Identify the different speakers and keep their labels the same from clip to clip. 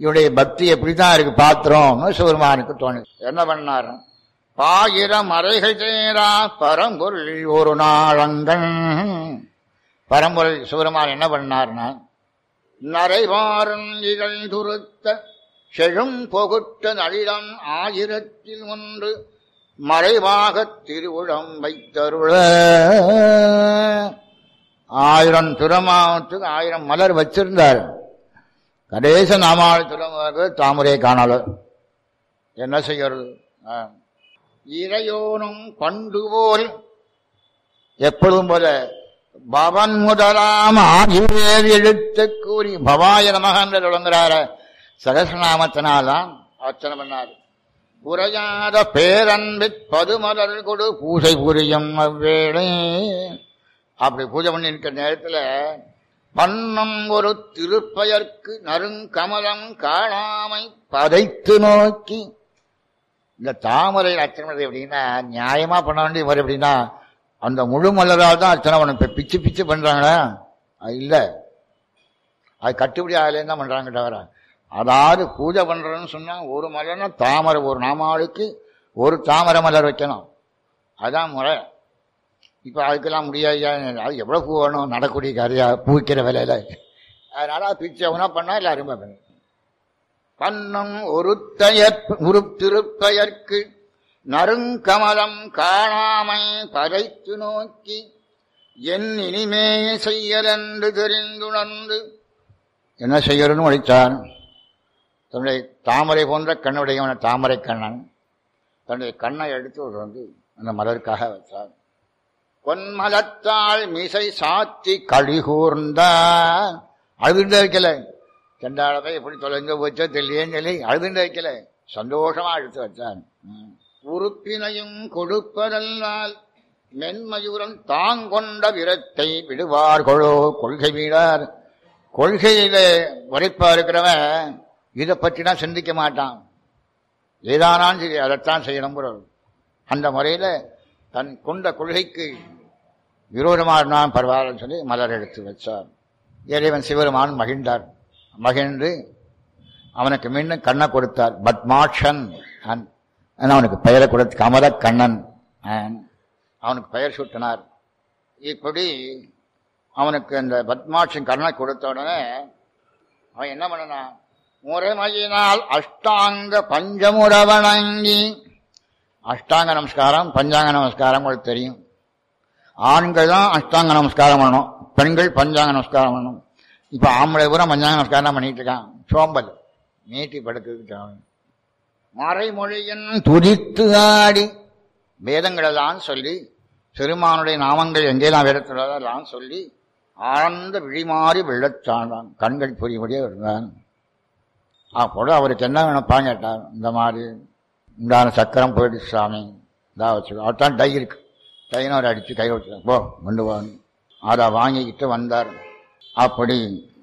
Speaker 1: இவருடைய பக்தி எப்படிதான் இருக்கு பாத்திரம்னு சிவருமானுக்கு தோணுது என்ன பண்ணாரு பாயிரம் அறைகள் தேரா பரம்பொருள் ஒரு நாளங்கள் பரம்பொருள் சிவருமான் என்ன பண்ணாருன்னா நரைவாரன் இதழ் துருத்த செழும் பொகுட்ட நளிடம் ஆயிரத்தில் ஒன்று மறைவாகத் திருவுளம் வைத்தருள ஆயிரம் துறமாவத்துக்கு ஆயிரம் மலர் வச்சிருந்தார் கடைசி நாமாவளி துறமாக தாமரை காணல என்ன செய்யறது ஆ. இறையோனும் பண்டு போல் எப்பொழுதும் போல பவன் முதலாம் ஆகிவேறு எழுத்து கூறி பவாய நமக என்று தொடங்குறார சகசநாமத்தினால்தான் அர்ச்சனை பண்ணார் உரையாத பேரன்பிற் பதுமலர் கொடு பூசை புரியும் அவ்வேளை அப்படி பூஜை பண்ணி இருக்கிற நேரத்துல பன்னம் ஒரு திருப்பயர்க்கு நறுங்கமலம் காணாமை பதைத்து நோக்கி இந்த தாமரை அர்ச்சனை பண்றது எப்படின்னா நியாயமா பண்ண வேண்டிய முறை எப்படின்னா அந்த முழு மலரால் தான் அர்ச்சனை பண்ணணும் இப்ப பிச்சு பிச்சு பண்றாங்களா அது இல்ல அது கட்டுப்படி ஆகலேன்னு தான் பண்றாங்க தவிர அதாவது பூஜை பண்றேன்னு சொன்னா ஒரு மலர்னா தாமரை ஒரு நாமாவளிக்கு ஒரு தாமரை மலர் வைக்கணும் அதான் முறை இப்ப அதுக்கெல்லாம் முடியாது அது எவ்வளவு பூ வேணும் நடக்கூடிய காரியா பூக்கிற விலையில அதனால அது பிச்சவனா பண்ணா இல்ல அருமை பண்ணு பன்னம் ஒருத்தையற் ஒரு திருப்பெயர்க்கு நறுங்கமலம் காணாமை பறைத்து நோக்கி என் இனிமே செய்யலென்று தெரிந்துணர்ந்து என்ன செய்யறன்னு உழைத்தான் தன்னுடைய தாமரை போன்ற கண்ணுடையவன தாமரை கண்ணன் தன்னுடைய கண்ணை எடுத்து ஒரு வந்து அந்த மலருக்காக வச்சார் பொன்மலத்தால் மிசை சாத்தி கழிகூர்ந்தான் அழுதுண்டு வைக்கல செண்டாளவை எப்படி தொலைஞ்சு போச்சோ தெரியலேன்னு சொல்லி அழுதுண்டு வைக்கல சந்தோஷமா எடுத்து வச்சான் ம். உறுப்பினையும் கொடுப்பதல்லால் மென்மயூரன் தாங்கொண்ட விரத்தை விடுவார் கொழோ கொள்கை வீடார் கொள்கையில உரைப்பா இருக்கிறவன் இதை பற்றினா சிந்திக்க மாட்டான் ஏதானாலும் சரி அதைத்தான் செய்யணும் அந்த முறையில தன் கொண்ட கொள்கைக்கு விரோதமாக இருந்தான் பரவாயில்லன்னு சொல்லி மலர் எடுத்து வச்சார் இறைவன் சிவருமான் மகிழ்ந்தார் மகிழ்ந்து அவனுக்கு மீண்டும் கண்ணை கொடுத்தார் பத்மாட்சன் அன்- அன் அவனுக்கு பெயரை கொடுத்து கமல கண்ணன் அன் அவனுக்கு பெயர் சூட்டினார் இப்படி அவனுக்கு அந்த பத்மாட்சன் கண்ணை கொடுத்த உடனே அவன் என்ன பண்ணனான் முறைமையினால் அஷ்டாங்க பஞ்சமுற வணங்கி அஷ்டாங்க நமஸ்காரம் பஞ்சாங்க நமஸ்காரம் உங்களுக்கு தெரியும் ஆண்கள் தான் அஷ்டாங்க நமஸ்காரம் பண்ணணும் பெண்கள் பஞ்சாங்க நமஸ்காரம் பண்ணணும் இப்ப ஆம்பளை பூரா பஞ்சாங்க நமஸ்காரம் தான் பண்ணிட்டு இருக்கான் சோம்பல் நீட்டி படுக்கிறதுக்கு மறைமொழியின் துதித்து ஆடி வேதங்களெல்லாம் சொல்லி பெருமானுடைய நாமங்கள் எங்கெல்லாம் வேதத்துள்ளதெல்லாம் சொல்லி ஆழ்ந்த விழிமாறி வெள்ளச்சாண்டான் கண்கள் புரியும்படியே இருந்தான் அப்போது அவருக்கு என்ன வேணும்ப்பான்னு கேட்டார் இந்த மாதிரி உண்டான சக்கரம் போயிடுச்சு சாமி இதா வச்சு அவர்தான் டை இருக்கு டைன்னு அவர் அடித்து கை வச்சு போ கொண்டு வாங்க அதை வாங்கிக்கிட்டு வந்தார் அப்படி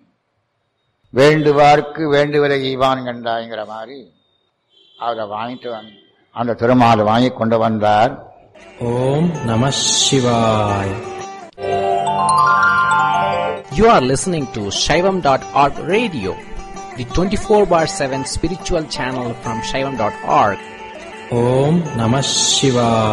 Speaker 1: வேண்டுவார்க்கு வேண்டுவதை ஈவான் கண்டாய்ங்கிற மாதிரி அதை வாங்கிட்டு வந்து அந்த திருமாலை வாங்கி கொண்டு வந்தார்
Speaker 2: Om Namah Shivaya.
Speaker 3: You are listening to Shaivam.org radio, the 24 bar 7 spiritual channel from Shaivam.org.
Speaker 2: Om Namah Shivaya.